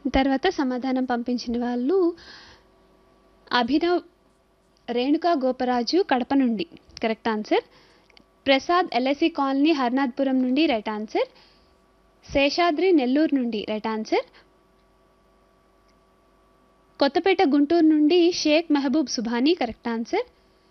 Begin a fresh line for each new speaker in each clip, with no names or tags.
తర్వాత సమాధానం పంపించిన వాళ్ళు అభినవ్ రేణుకా గోపరాజు కడప నుండి correct answer Prasad LIC colony Harnathpuram నుండి రైట్ ఆన్సర్ శేషాద్రి నెల్లూరు నుండి రైట్ ఆన్సర్ కొత్తపేట గుంటూరు నుండి షేక్ మెహబూబ్ సుభానీ కరెక్ట్ ఆన్సర్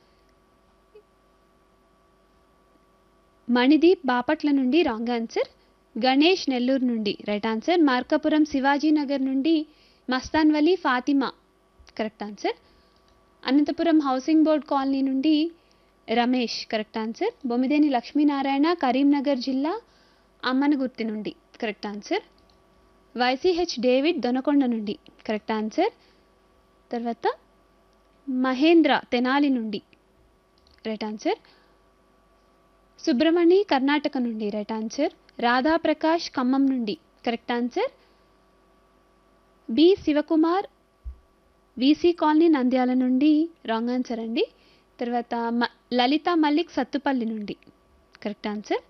మణిదీప్ బాపట్ల నుండి రాంగ్ ఆన్సర్ గణేష్ నెల్లూరు నుండి రైట్ ఆన్సర్ మార్కాపురం శివాజీనగర్ నుండి Mastan Vali Fatima correct answer Anantapuram housing board colony నుండి రమేష్ కరెక్ట్ ఆన్సర్ బొమ్మిదేని లక్ష్మీనారాయణ కరీంనగర్ జిల్లా అమ్మనగుర్తి నుండి correct answer YCH David Donakonda నుండి కరెక్ట్ ఆన్సర్ తర్వాత మహేంద్ర తెనాలి నుండి రైట్ ఆన్సర్ సుబ్రమణి కర్ణాటక నుండి రైట్ ఆన్సర్ రాధాప్రకాష్ ఖమ్మం నుండి correct answer B Shivakumar VC colony Nandyala నుండి రాంగ్ ఆన్సర్ అండి తర్వాత మ లలిత మల్లిక్ సత్తుపల్లి నుండి కరెక్ట్ ఆన్సర్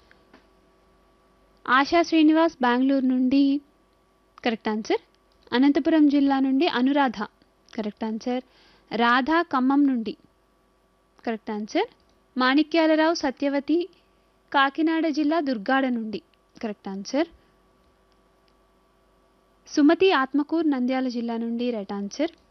ఆశా శ్రీనివాస్ బెంగళూరు నుండి కరెక్ట్ ఆన్సర్ అనంతపురం జిల్లా నుండి అనురాధ కరెక్ట్ ఆన్సర్ రాధా ఖమ్మం నుండి కరెక్ట్ ఆన్సర్ మాణిక్యాలరావు సత్యవతి కాకినాడ జిల్లా దుర్గాడ నుండి కరెక్ట్ ఆన్సర్ సుమతి ఆత్మకూర్ నంద్యాల జిల్లా నుండి రైట్ ఆన్సర్